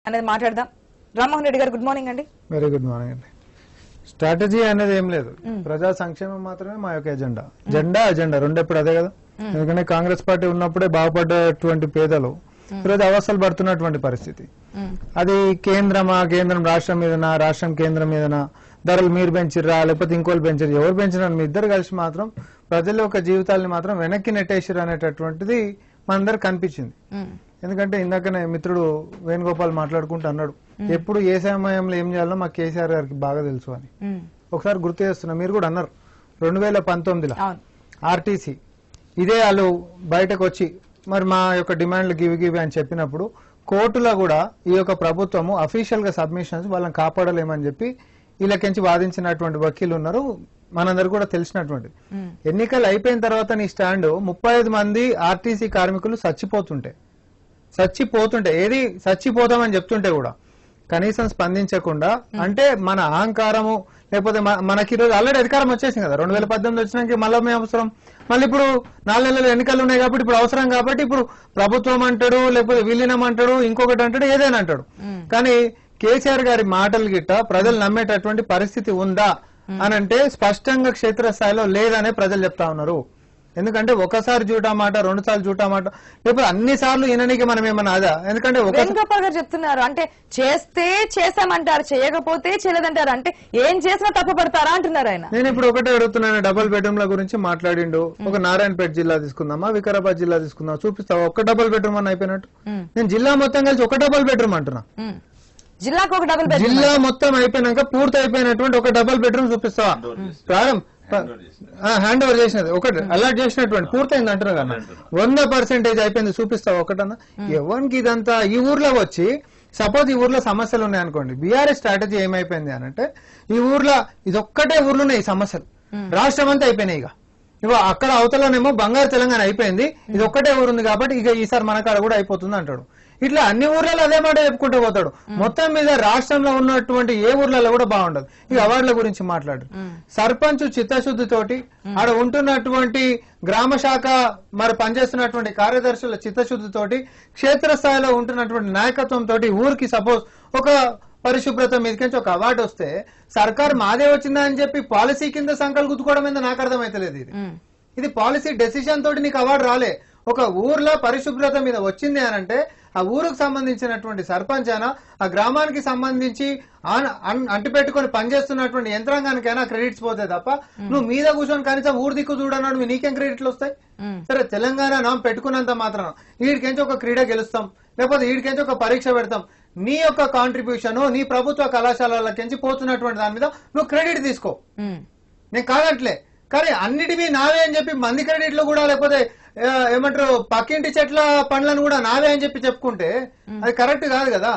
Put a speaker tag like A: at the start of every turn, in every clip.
A: అనేది మాట్లాడదాం Rammohan Reddy garu good morning అండి
B: వెరీ గుడ్ మార్నింగ్ అండి స్ట్రాటజీ అనేది ఏం లేదు ప్రజా సంక్షేమం మాత్రమే మా యొక్క ఎజెండా జెండా అజెండా రెండు ఎప్పుడు అదే కదా ఎందుకంటే కాంగ్రెస్ పార్టీ ఉన్నప్పుడే బాగుపడ్డటువంటి పేదలు ఈరోజు అవస్థలు పడుతున్నటువంటి పరిస్థితి
A: మ్మ్.
B: అది కేంద్రమా కేంద్రం రాష్ట్రం మీదనా రాష్ట్రం కేంద్రం మీదనా ధరలు మీరు పెంచిర్రా లేకపోతే ఇంకోళ్ళు పెంచారు ఎవరు పెంచినా మీ ఇద్దరు కలిసి మాత్రం ప్రజల యొక్క జీవితాల్ని మాత్రం వెనక్కి నెట్టేసిరు అనేటటువంటిది మనందరికి కనిపించింది
A: మ్మ్.
B: ఎందుకంటే ఇందాకనే మిత్రుడు వేణుగోపాల్ మాట్లాడుకుంటూ అన్నాడు ఎప్పుడు ఏ సమయంలో ఏం చేయాలో మా కేసీఆర్ గారికి బాగా తెలుసు అని
A: మ్మ్.
B: ఒకసారి గుర్తు చేస్తున్నా మీరు కూడా అన్నారు రెండు వేల పంతొమ్మిదిలో
A: అవును
B: ఆర్టీసీ ఇదే వాళ్ళు బయటకు వచ్చి మరి మా యొక్క డిమాండ్లు గివి గివి అని చెప్పినప్పుడు కోర్టులో కూడా ఈ యొక్క ప్రభుత్వము అఫీషియల్ గా సబ్మిషన్స్ వాళ్ళని కాపాడలేమని చెప్పి వీళ్ళకించి వాదించినటువంటి వకీలు ఉన్నారు మనందరికి కూడా తెలిసినటువంటి
A: మ్మ్.
B: ఎన్నికలు అయిపోయిన తర్వాత నీ స్టాండ్ ముప్పై ఐదు మంది ఆర్టీసీ కార్మికులు చచ్చిపోతుంటే చచ్చిపోతుంటే ఏది చచ్చిపోతామని చెప్తుంటే కూడా కనీసం స్పందించకుండా అంటే మన అహంకారము లేకపోతే మ- మనకి ఈరోజు ఆల్రెడీ అధికారం వచ్చేసింది కదా రెండు వేల పద్దెనిమిది వచ్చినాక మళ్ళీ మేము అవసరం మళ్ళీ ఇప్పుడు నాలుగు నెలలు ఎన్నికలు ఉన్నాయి కాబట్టి ఇప్పుడు అవసరం కాబట్టి ఇప్పుడు ప్రభుత్వం అంటాడు లేకపోతే విలీనం అంటాడు ఇంకొకటి అంటాడు ఏదైనా అంటాడు
A: మ్మ్.
B: కానీ కేసీఆర్ గారి మాటలు గిట్ట ప్రజలు నమ్మేటటువంటి పరిస్థితి ఉందా అని అంటే స్పష్టంగా క్షేత్రస్థాయిలో లేదనే ప్రజలు చెప్తా ఉన్నారు ఎందుకంటే ఒకసారి జూటా మాట రెండు సార్లు జూటా మాట లేకపోతే అన్ని సార్లు ఈయననికి మనం ఏమన్నా అదా ఎందుకంటే ఒక
A: వేణుగోపాల్ గారు చెప్తున్నారు అంటే చేస్తే చేసామంటారు చేయకపోతే చేయలేదంటారు అంటే ఏం చేసినా తప్పు పడతారా అంటున్నారు ఆయన
B: నేను ఇప్పుడు ఒకటే అడుగుతున్నాను డబుల్ బెడ్రూమ్ల గురించి మాట్లాడిండు ఒక నారాయణపేట జిల్లా తీసుకుందామా వికారాబాద్ జిల్లా తీసుకుందామా చూపిస్తావా ఒక డబుల్ బెడ్రూమ్ అని అయిపోయినట్టు
A: మ్మ్.
B: నేను జిల్లా మొత్తం కలిసి ఒక డబుల్ బెడ్రూమ్ అంటున్నా
A: మ్మ్. జిల్లాకు ఒక డబుల్ బెడ్
B: జిల్లా మొత్తం అయిపోయినాక పూర్తి అయిపోయినటువంటి ఒక డబుల్ బెడ్రూమ్ చూపిస్తావా ప్రారంభ హ్యాండ్ ఓవర్ చేసినది ఒకటి అలర్ట్ చేసినటువంటి పూర్తయింది అంటారు కదా వంద పర్సెంటేజ్ అయిపోయింది చూపిస్తావా ఒకటన్నా ఎవరికి ఇదంతా ఈ ఊర్లో వచ్చి సపోజ్ ఈ ఊర్లో సమస్యలు ఉన్నాయి అనుకోండి బీఆర్ఎస్ స్ట్రాటజీ ఏమైపోయింది అని అంటే ఈ ఊర్లో ఇది ఒక్కటే ఊర్లో ఉన్నాయి ఈ సమస్యలు రాష్ట్రం అంతా అయిపోయినాయి ఇక ఇగో అక్కడ అవతలనేమో బంగారు తెలంగాణ అయిపోయింది ఇది ఒక్కటే ఊరు ఉంది కాబట్టి ఇక ఈసారి మన కాడ కూడా అయిపోతుంది అంటాడు ఇట్లా అన్ని ఊర్లలో అదే మాట చెప్పుకుంటూ పోతాడు మొత్తం మీద రాష్ట్రంలో ఉన్నటువంటి ఏ ఊర్లలో కూడా బాగుండదు ఈ అవార్డుల గురించి మాట్లాడు సర్పంచ్ చిత్తశుద్ధి తోటి ఆడ ఉంటున్నటువంటి గ్రామ శాఖ మరి పనిచేస్తున్నటువంటి కార్యదర్శుల చిత్తశుద్ధి తోటి క్షేత్రస్థాయిలో ఉంటున్నటువంటి నాయకత్వం తోటి ఊరికి సపోజ్ ఒక పరిశుభ్రత మీదకించి ఒక అవార్డు వస్తే సర్కార్ మాదే వచ్చిందా అని చెప్పి పాలసీ కింద సంకల్ గుద్దుకోవడం మీద నాకు అర్థమైతలేదు ఇది
A: మ్మ్. ఇది
B: ఇది పాలసీ డెసిషన్ తోటి నీకు అవార్డు రాలే ఒక ఊర్లో పరిశుభ్రత మీద వచ్చింది అని అంటే ఆ ఊరుకు సంబంధించినటువంటి సర్పంచ్ అయినా ఆ గ్రామానికి సంబంధించి ఆన్- అన్- అంటిపెట్టుకొని పనిచేస్తున్నటువంటి యంత్రాంగానికైనా క్రెడిట్స్ పోతాయి తప్ప నువ్వు మీద కూర్చొని కనీసం ఊరు దిక్కు చూడన్నాడు నీకేం క్రెడిట్లు వస్తాయి
A: మ్మ్.
B: సరే తెలంగాణ నాం పెట్టుకున్నంత మాత్రం వీడికెంచి ఒక క్రీడ గెలుస్తాం లేకపోతే వీడికెంచి ఒక పరీక్ష పెడతాం నీ యొక్క కాంట్రిబ్యూషన్ నీ ప్రభుత్వ కళాశాలలకెంచి పోతున్నటువంటి దాని మీద నువ్వు క్రెడిట్ తీసుకో
A: మ్మ్.
B: నేను కాదట్లే కానీ అన్నిటివి నావే అని చెప్పి మంది క్రెడిట్లు కూడా లేకపోతే ఆ, ఏమంటారు పక్కింటి చెట్ల పండ్లను కూడా నావే అని చెప్పి చెప్పుకుంటే అది కరెక్ట్ కాదు కదా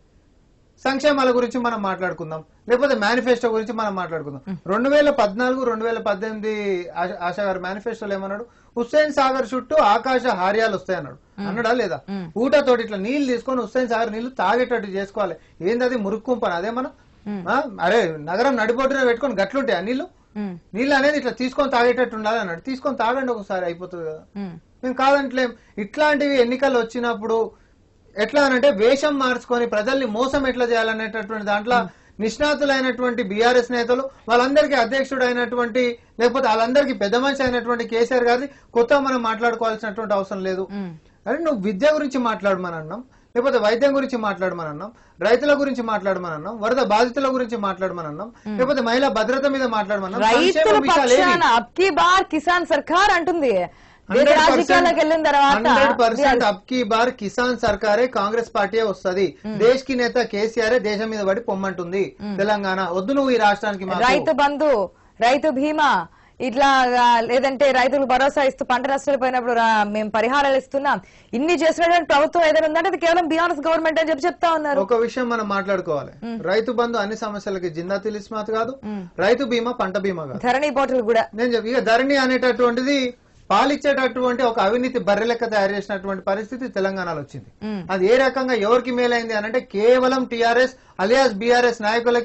B: సంక్షేమాల గురించి మనం మాట్లాడుకుందాం లేకపోతే మేనిఫెస్టో గురించి మనం మాట్లాడుకుందాం రెండు వేల పద్నాలుగు రెండు వేల పద్దెనిమిది ఆశ- ఆశా గారు మేనిఫెస్టోలో ఏమన్నాడు హుస్సేన్ సాగర్ చుట్టూ ఆకాశ హార్యాలు వస్తాయి అన్నాడు అన్నాడా లేదా ఊటతోటి ఇట్లా నీళ్లు తీసుకొని హుస్సేన్ సాగర్ నీళ్లు తాగేటట్టు చేసుకోవాలి ఏంది అది మురుక్కుంపని అదేమన్నా ఆ? అరే నగరం నడిపోటున పెట్టుకొని గట్లుంటాయి ఆ నీళ్లు
A: మ్మ్.
B: నీళ్ళు అనేది ఇట్లా తీసుకొని తాగేటట్టు ఉండాలి అన్నాడు తీసుకొని తాగండి ఒకసారి అయిపోతుంది కదా
A: మ్మ్.
B: మేము కాదంటలేం ఇట్లాంటివి ఎన్నికలు వచ్చినప్పుడు ఎట్లా అనంటే వేషం మార్చుకొని ప్రజల్ని మోసం ఎట్లా చేయాలనేటటువంటి దాంట్లో నిష్ణాతులైనటువంటి బీఆర్ఎస్ నేతలు వాళ్ళందరికీ అధ్యక్షుడు అయినటువంటి లేకపోతే వాళ్ళందరికీ పెద్ద మనిషి అయినటువంటి కేసీఆర్ గారిది కొత్త మనం మాట్లాడుకోవాల్సినటువంటి అవసరం లేదు
A: మ్మ్.
B: అరే నువ్వు విద్య గురించి మాట్లాడమని అన్నాం లేకపోతే వైద్యం గురించి మాట్లాడమని అన్నాం రైతుల గురించి మాట్లాడమని అన్నాం వరద బాధితుల గురించి మాట్లాడమని అన్నాం లేకపోతే మహిళా భద్రత మీద మాట్లాడమన్నాం
A: రైతుల
B: సంక్షేమ విషయాలు ఏవి?
A: పక్షాన అబ్కి బార్ కిసాన్ సర్కార్ అంటుంది దేశ రాజకీయాలకు వెళ్ళిన
B: హండ్రెడ్
A: తర్వాత
B: పర్సెంట్ అబ్కి బార్ కిసాన్ సర్కారే కాంగ్రెస్ పార్టీ వస్తది దేశ్ కి నేత కేసీఆర్ దేశం మీద పడి పొమ్మంటుంది తెలంగాణ వద్దు నువ్వు ఈ రాష్ట్రానికి మాకు.
A: రైతు బంధు రైతు బీమా ఇట్లా ఆ, లేదంటే రైతులకు భరోసా ఇస్తూ పంట నష్టాలు పోయినప్పుడు రా- మేము పరిహారాలు ఇస్తున్నాం ఇన్ని చేసినటువంటి ప్రభుత్వం ఏదైనా ఉందంటే అది కేవలం బీఆర్ఎస్ గవర్నమెంట్ అని చెప్పి చెప్తా ఉన్నారు
B: ఒక విషయం మనం మాట్లాడుకోవాలి రైతు బంధు అన్ని సమస్యలకి జిందా తిలిస్మాత్ కాదు రైతు బీమా పంట బీమా కాదు
A: ధరణి పోర్టల్ కూడా
B: నేను చెప్పి ఇక ధరణి అనేటటువంటిది పాలిచ్చేటటువంటి ఒక అవినీతి బర్రె లెక్క తయారు చేసినటువంటి పరిస్థితి తెలంగాణలో వచ్చింది
A: మ్మ్.
B: అది ఏ రకంగా ఎవరికి మేలైంది అని అంటే కేవలం టిఆర్ఎస్ అలియాస్ బీఆర్ఎస్ నాయకులకి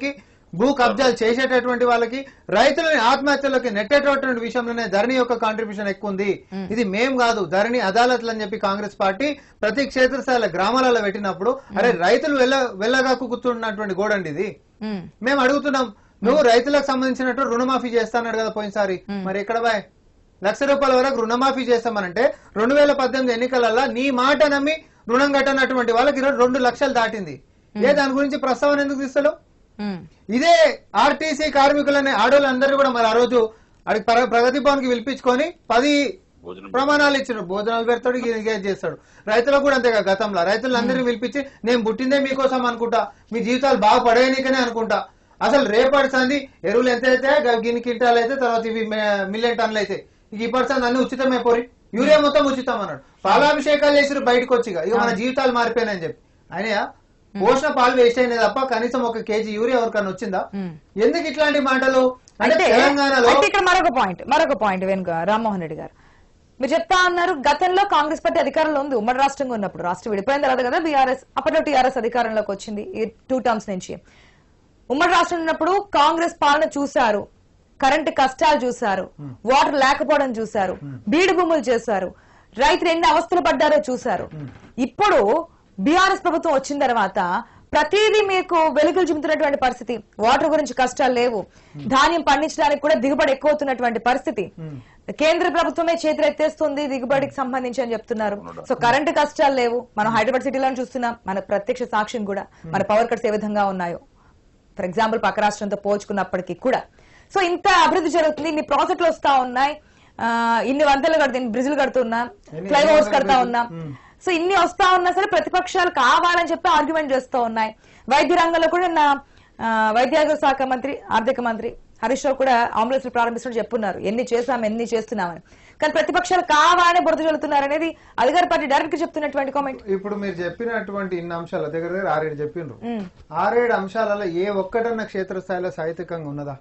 B: భూ కబ్జాలు చేసేటటువంటి వాళ్ళకి రైతులని ఆత్మహత్యలోకి నెట్టేటటువంటి విషయంలోనే ధరణి యొక్క కాంట్రిబ్యూషన్ ఎక్కువ ఉంది ఇది మేం కాదు ధరణి అదాలత్లు అని చెప్పి కాంగ్రెస్ పార్టీ ప్రతి క్షేత్రస్థాయిలో గ్రామాలలో పెట్టినప్పుడు అరే రైతులు వెళ్ళ వెళ్ళగా కూర్చున్నటువంటి గోడండి ఇది
A: ఉమ్,
B: మేము అడుగుతున్నాం నువ్వు రైతులకు సంబంధించినట్టు రుణమాఫీ చేస్తాన్నాడు కదా పోయినసారి మరి ఎక్కడ బాయ్ లక్ష రూపాయల వరకు రుణమాఫీ చేస్తామనంటే రెండు వేల పద్దెనిమిది ఎన్నికలలో నీ మాట నమ్మి రుణం కట్టనటువంటి వాళ్ళకి ఈరోజు రెండు లక్షలు దాటింది ఏ దాని గురించి ప్రస్తావన ఎందుకు తీస్తలేవు
A: ఉమ్,
B: ఇదే ఆర్టీసీ కార్మికులని ఆడోళ్ళందరూ కూడా మరి ఆ రోజు అడిగి ప్ర- ప్రగతి భవన్ కి పిలిపించుకొని పది
C: భోజనం
B: ప్రమాణాలు ఇచ్చాడు భోజనాలు పెడతాడు ఎంగేజ్ చేస్తాడు రైతులకు కూడా అంతేగా గతంలో రైతులందరినీ పిలిపించి నేను పుట్టిందే మీకోసం అనుకుంటా మీ జీవితాలు బాగా పడేయనికనే అనుకుంటా అసలు రేపటి సంది ఎరువులు ఎంత అయితే గ- గిన్ని క్వింటాలు అయితే తర్వాత ఇవి మే- మిలియన్ టన్నులు అయితే ఇక ఈ పర్సన్ అన్ని ఉచితమే పోరి యూరియా మొత్తం ఉచితం అన్నాడు పాలాభిషేకాలు చేసిరు బయటకు వచ్చి ఇక మన జీవితాలు మారిపోయినాయని చెప్పి ఆయన పోషణ పాలు వేస్ట్ అయినాయి తప్ప కనీసం ఒక కేజీ యూరియా ఎవరికైనా వచ్చిందా
A: ఉమ్.
B: ఎందుకు ఇట్లాంటి మాటలు అంటే
A: అంటే
B: తెలంగాణలో
A: అంటే ఇక్కడ మరొక పాయింట్ మరొక పాయింట్ వెనుక రామ్మోహన్ రెడ్డి గారు మీరు చెప్తా అన్నారు గతంలో కాంగ్రెస్ పార్టీ అధికారంలో ఉంది ఉమ్మడి రాష్ట్రంగా ఉన్నప్పుడు రాష్ట్రం విడిపోయిన తర్వాత కదా బీఆర్ఎస్ అప్పట్లో టీఆర్ఎస్ అధికారంలోకి వచ్చింది ఈ టూ టర్మ్స్ నుంచి ఉమ్మడి రాష్ట్రం ఉన్నప్పుడు కాంగ్రెస్ పాలన చూశారు కరెంటు కష్టాలు చూశారు వాటర్ లేకపోవడం చూశారు బీడు భూములు చేశారు రైతులు ఎన్ని అవస్థలు పడ్డారో చూశారు ఇప్పుడు బీఆర్ఎస్ ప్రభుత్వం వచ్చిన తర్వాత ప్రతిదీ మీకు వెలుగులు చిమ్ముతున్నటువంటి పరిస్థితి వాటర్ గురించి కష్టాలు లేవు ధాన్యం పండించడానికి కూడా దిగుబడి ఎక్కువ అవుతున్నటువంటి పరిస్థితి కేంద్ర ప్రభుత్వమే చేతులెత్తేస్తుంది దిగుబడికి సంబంధించి అని చెప్తున్నారు సో కరెంటు కష్టాలు లేవు మనం హైదరాబాద్ సిటీలో చూస్తున్నాం మన ప్రత్యక్ష సాక్ష్యం కూడా మన పవర్ కట్స్ ఏ విధంగా ఉన్నాయో ఫర్ ఎగ్జాంపుల్ పక్క రాష్ట్రంతో పోల్చుకున్నప్పటికీ కూడా సో ఇంత అభివృద్ధి జరుగుతుంది ఇన్ని ప్రాజెక్టులు వస్తా ఉన్నాయి ఆ, ఇన్ని వంతలు కడుతు ఇన్ని బ్రిడ్జ్లు కడుతున్నాం
B: ఎన్ని
A: ఫ్లైఓవర్స్
B: ఎన్ని
A: కడతా
B: bridges?
A: ఉన్నాం
B: మ్మ్.
A: సో ఇన్ని వస్తా ఉన్నా సరే ప్రతిపక్షాలు కావాలని చెప్పి ఆర్గ్యుమెంట్ చేస్తూ ఉన్నాయి వైద్య రంగంలో కూడా నా వైద్యారోగ్య శాఖ మంత్రి ఆర్థిక మంత్రి హరీష్ రావు కూడా అంబులెన్స్ ప్రారంభిస్తున్నట్టు చెప్పున్నారు ఎన్ని చేశాం ఎన్ని చేస్తున్నామని కానీ ప్రతిపక్షాలు కావాలని బురద చల్లుతున్నారు అనేది అధికార పార్టీ డైరెక్ట్ గా చెప్తున్నటువంటి కామెంట్
B: ఇప్పుడు మీరు చెప్పినటువంటి ఇన్ని అంశాల దగ్గర దగ్గర ఆరేడు చెప్పిండ్రు ఆరేడు అంశాలలో ఏ ఒక్కటన్నా క్షేత్రస్థాయిలో సాహిత్యకంగా ఉన్నదా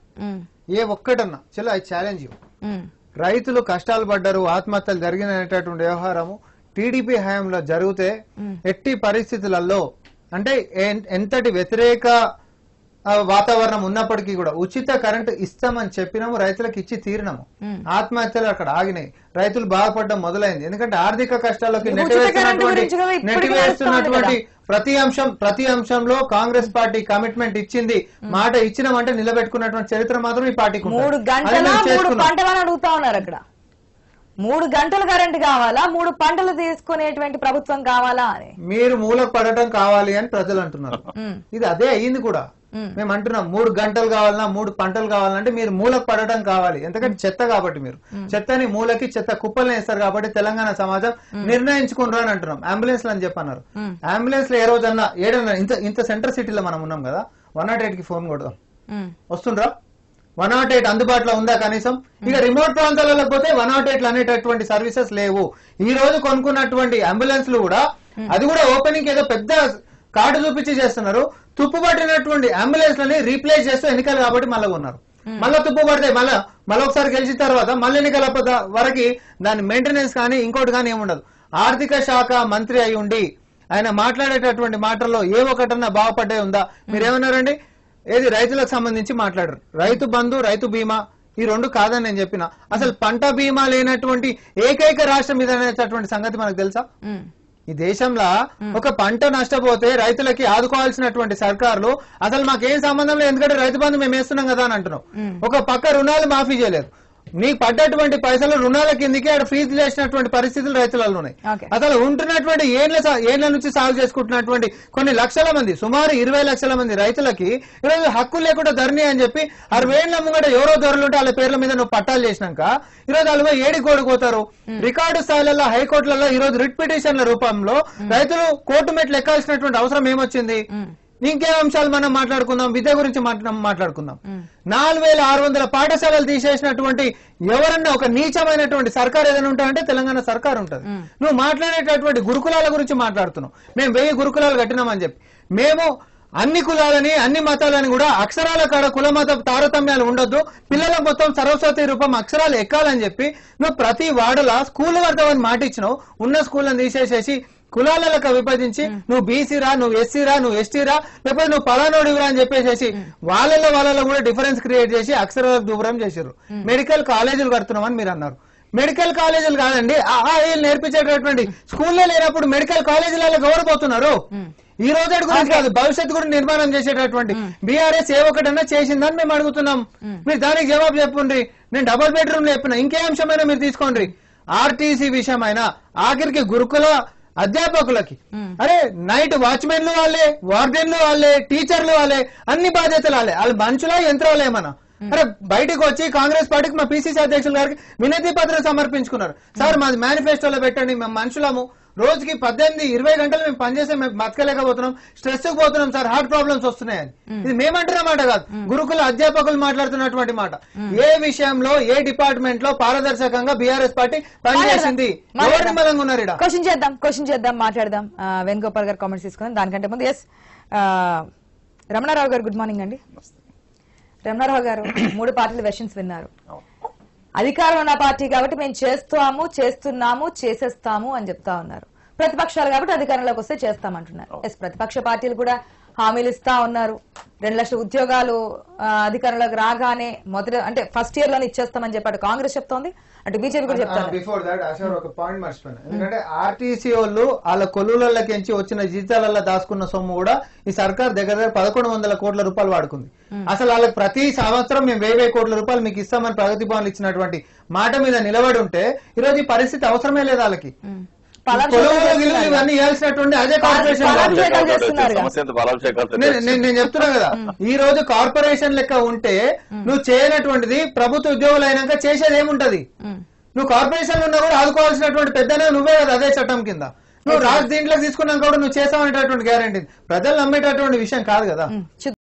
B: ఏ ఒక్కటన్నా చలో ఐ ఛాలెంజ్ యూ రైతులు కష్టాలు పడ్డారు ఆత్మహత్యలు జరిగినటువంటి వ్యవహారము టీడీపీ హయాంలో జరిగితే ఎట్టి పరిస్థితులలో అంటే ఎన్- ఎంతటి వ్యతిరేక ఆ, వాతావరణం ఉన్నప్పటికీ కూడా ఉచిత కరెంటు ఇస్తామని చెప్పినాము రైతులకు ఇచ్చి తీరినాము ఆత్మహత్యలు అక్కడ ఆగినాయి రైతులు బాధపడడం మొదలైంది ఎందుకంటే ఆర్థిక కష్టాల్లోకి
A: ఉచిత కరెంటు
B: నెట్టివేస్తున్నటువంటి
A: గురించి కదా ఇప్పటికీ
B: నెట్టివేస్తున్నటువంటి
A: నడుస్తోంది
B: ప్రతి అంశం ప్రతి అంశంలో కాంగ్రెస్ పార్టీ కమిట్మెంట్ ఇచ్చింది మాట ఇచ్చినామంటే నిలబెట్టుకున్నటువంటి చరిత్ర మాత్రం ఈ పార్టీకి ఉంటుంది.
A: మూడు
B: అది
A: గంటల
B: మేము
A: మూడు
B: చేసుకున్నాం.
A: పంటలని అడుగుతా ఉన్నారు అక్కడ మూడు గంటల కరెంట్ కావాలా మూడు పంటలు తీసుకునేటువంటి ప్రభుత్వం కావాలా అని
B: మీరు మూలకు పడటం కావాలి అని ప్రజలు అంటున్నారు
A: ఉమ్,
B: ఇది అదే అయ్యింది కూడా మేము అంటున్నాం మూడు గంటలు కావాలన్నా మూడు పంటలు కావాలంటే మీరు మూలకు పడటం కావాలి ఎందుకంటే చెత్త కాబట్టి మీరు చెత్తని మూలకి చెత్త కుప్పల్ని వేస్తారు కాబట్టి తెలంగాణ సమాజం నిర్ణయించుకున్నారు అని అంటున్నాం అంబులెన్స్ అని చెప్పన్నారు అంబులెన్స్ లో ఏ రోజన్నా ఏడన్నా ఇంత ఇంత సెంటర్ సిటీలో మనం ఉన్నాం కదా వన్ నాట్ ఎయిట్ కి ఫోన్ కొడదాం
A: ఉమ్,
B: వస్తుండ్రా వన్ నాట్ ఎయిట్ అందుబాటులో ఉందా కనీసం ఇక రిమోట్ ప్రాంతాలలో పోతే వన్ నాట్ ఎయిట్ అనేటటువంటి సర్వీసెస్ లేవు ఈ రోజు కొనుక్కున్నటువంటి అంబులెన్స్లు కూడా అది కూడా ఓపెనింగ్ ఏదో పెద్ద కార్డు చూపించి చేస్తున్నారు తుప్పు పట్టినటువంటి అంబులెన్స్ లని రీప్లేస్ చేస్తూ ఎన్నికలు కాబట్టి మళ్ళీ ఉన్నారు మళ్ళీ తుప్పు పడితే మళ్ళా మళ్ళీ ఒకసారి గెలిచిన తర్వాత మళ్ళీ ఎన్నికల పద- వరకు దాని మెయింటెనెన్స్ కానీ ఇంకోటి కానీ ఏముండదు ఆర్థిక శాఖ మంత్రి అయి ఉండి ఆయన మాట్లాడేటటువంటి మాటల్లో ఏ ఒకటన్నా బాగుపడ్డే ఉందా మీరేమన్నారండి ఏది రైతులకు సంబంధించి మాట్లాడరు రైతు బంధు రైతు బీమా ఈ రెండు కాదని నేను చెప్పిన అసలు పంట బీమా లేనటువంటి ఏకైక రాష్ట్రం ఇదనేటటువంటి సంగతి మనకు తెలుసా
A: ఉమ్,
B: ఈ దేశంలో ఒక పంట నష్టపోతే రైతులకి ఆదుకోవాల్సినటువంటి సర్కారులు అసలు మాకేం సంబంధం లేదు ఎందుకంటే రైతు బంధు మేము వేస్తున్నాం కదా అని అంటున్నాం ఒక పక్క రుణాలు మాఫీ చేయలేదు నీకు పడ్డటువంటి పైసలు రుణాల కిందకి ఆడ ఫీజు చేసినటువంటి పరిస్థితులు రైతులలో ఉన్నాయి
A: ఓకే.
B: అసలు ఉంటున్నటువంటి ఏళ్ల సా- ఏళ్ల నుంచి సాగు చేసుకుంటున్నటువంటి కొన్ని లక్షల మంది సుమారు ఇరవై లక్షల మంది రైతులకి ఈరోజు హక్కు లేకుండా ధరణి అని చెప్పి అరవై ఏళ్ల ముంగట ఎవరో ధరలుంటే వాళ్ళ పేర్ల మీద నువ్వు పట్టాలు చేసినాక ఈరోజు వాళ్ళు పోయి ఏడి కోడుకోతారు రికార్డు స్థాయిలలో హైకోర్టులలో ఈ రోజు రిట్ పిటిషన్ల రూపంలో రైతులు కోర్టు మెట్లు ఎక్కాల్సినటువంటి అవసరం ఏమొచ్చింది ఇంకే అంశాలు మనం మాట్లాడుకుందాం విద్య గురించి మాట్లా- మాట్లాడుకుందాం నాలుగు వేల ఆరు వందల పాఠశాలలు తీసేసినటువంటి ఎవరన్నా ఒక నీచమైనటువంటి సర్కార్ ఏదైనా ఉంటాయంటే తెలంగాణ సర్కార్ ఉంటుంది నువ్వు మాట్లాడేటటువంటి గురుకులాల గురించి మాట్లాడుతున్నావు మేము వెయ్యి గురుకులాలు కట్టినామని చెప్పి మేము అన్ని కులాలని అన్ని మతాలని కూడా అక్షరాల కాడ కుల మత తారతమ్యాలు ఉండొద్దు పిల్లలకు మొత్తం సరస్వతి రూపం అక్షరాలు ఎక్కాలని చెప్పి నువ్వు ప్రతి వాడలా స్కూల్ కడతామని మాట ఇచ్చినావు ఉన్న స్కూళ్ళని తీసేసేసి కులాలకు విభజించి నువ్వు బీసీ రా నువ్వు ఎస్సీ రా నువ్వు ఎస్టీ రా లేకపోతే నువ్వు పలానోడివి రా అని చెప్పేసి వాళ్ళలో వాళ్ళలో కూడా డిఫరెన్స్ క్రియేట్ చేసి అక్షరాలకు దూరం చేశారు మెడికల్ కాలేజీలు కడుతున్నామని మీరు అన్నారు మెడికల్ కాలేజీలు కాదండి ఆ ఆ వీళ్ళు నేర్పించేటటువంటి స్కూల్లో లేనప్పుడు మెడికల్ కాలేజీలలో గౌరవపోతున్నారు ఈ రోజు గురించి కాదు భవిష్యత్తు కూడా నిర్మాణం చేసేటటువంటి బీఆర్ఎస్ ఏ ఒక్కటన్నా చేసిందని మేము అడుగుతున్నాం మీరు దానికి జవాబు చెప్పండి నేను డబుల్ బెడ్రూమ్ లో చెప్పిన ఇంకే అంశమైనా మీరు తీసుకోండి ఆర్టీసీ విషయమైనా ఆఖరికి గురుకుల అధ్యాపకులకి అరే నైట్ వాచ్మెన్లు వాళ్ళే వార్డెన్లు వాళ్ళే టీచర్లు వాళ్ళే అన్ని బాధ్యతలు వాళ్ళే వాళ్ళు మనుషులా యంత్రాలు ఏమన్నా అరే బయటకు వచ్చి కాంగ్రెస్ పార్టీకి మా పిసిసి అధ్యక్షులు గారికి వినతి పత్రం సమర్పించుకున్నారు సార్ మాది మేనిఫెస్టోలో పెట్టండి మేము మనుషులము రోజుకి పద్దెనిమిది ఇరవై గంటలు మేము పనిచేసే మేము బతకలేకపోతున్నాం స్ట్రెస్ కు పోతున్నాం సార్ హార్ట్ ప్రాబ్లమ్స్ వస్తున్నాయని ఇది మేమంటున్న మాట కాదు గురుకుల అధ్యాపకులు మాట్లాడుతున్నటువంటి మాట ఏ విషయంలో ఏ డిపార్ట్మెంట్ లో పారదర్శకంగా బీఆర్ఎస్ పార్టీ పనిచేసింది ఎవరు నిమ్మలంగా ఉన్నారు ఈడ?
A: క్వశ్చన్ చేద్దాం క్వశ్చన్ చేద్దాం మాట్లాడదాం ఆ, వేణుగోపాల్ గారు కామెంట్స్ తీసుకుందాం దానికంటే ముందు ఎస్ రమణారావు గారు గుడ్ మార్నింగ్ అండి రమణారావు గారు మూడు పార్టీల వెర్షన్స్ విన్నారు అధికారం ఉన్న పార్టీ కాబట్టి మేము చేస్తాము చేస్తున్నాము చేసేస్తాము అని చెప్తా ఉన్నారు ప్రతిపక్షాలు కాబట్టి అధికారంలోకి వస్తే చేస్తామంటున్నారు ఎస్ ప్రతిపక్ష పార్టీలు కూడా హామీలు ఇస్తా ఉన్నారు రెండు లక్షల ఉద్యోగాలు ఆ, అధికారంలోకి రాగానే మొదటి అంటే ఫస్ట్ ఇయర్ లోనే ఇచ్చేస్తామని చెప్పాడు కాంగ్రెస్ చెప్తోంది అటు బీజేపీ కూడా చెప్తాను
B: బిఫోర్ దాట్ అశోర్ ఒక పాయింట్ మర్చిపోయాను ఎందుకంటే ఆర్టీసీ వాళ్ళు వాళ్ళ కొలువులకి వచ్చిన జీతాలలో దాచుకున్న సొమ్ము కూడా ఈ సర్కార్ దగ్గర దగ్గర పదకొండు వందల కోట్ల రూపాయలు వాడుకుంది అసలు వాళ్ళకి ప్రతి సంవత్సరం మేము వెయ్యి వెయ్యి కోట్ల రూపాయలు మీకు ఇస్తామని ప్రగతి భవన్లు ఇచ్చినటువంటి మాట మీద నిలబడి ఉంటే ఈ రోజు ఈ పరిస్థితి అవసరమే లేదు వాళ్ళకి కొలువులు గిలువులు ఇవన్నీ ఇవ్వాల్సినటువంటి అదే కార్పొరేషన్
A: పాలన
B: వాళ్ళు.
A: చేయాలి. చేస్తున్నారుగా.
C: సమస్య ఎంత బలాభిషేకాలతో
B: నేను నేను- నేను చెప్తున్నా కదా ఈ రోజు కార్పొరేషన్ లెక్క ఉంటే నువ్వు చేయనటువంటిది ప్రభుత్వ ఉద్యోగులు అయినాక చేసేది ఏముంటది నువ్వు కార్పొరేషన్ ఉన్నా కూడా ఆదుకోవాల్సినటువంటి పెద్దనే నువ్వే కదా అదే చట్టం కింద నువ్వు రాజు దీంట్లో తీసుకున్నాక కూడా నువ్వు చేసావనేటటువంటి గ్యారంటీ ప్రజలు నమ్మేటటువంటి విషయం కాదు కదా
A: చూద్దాం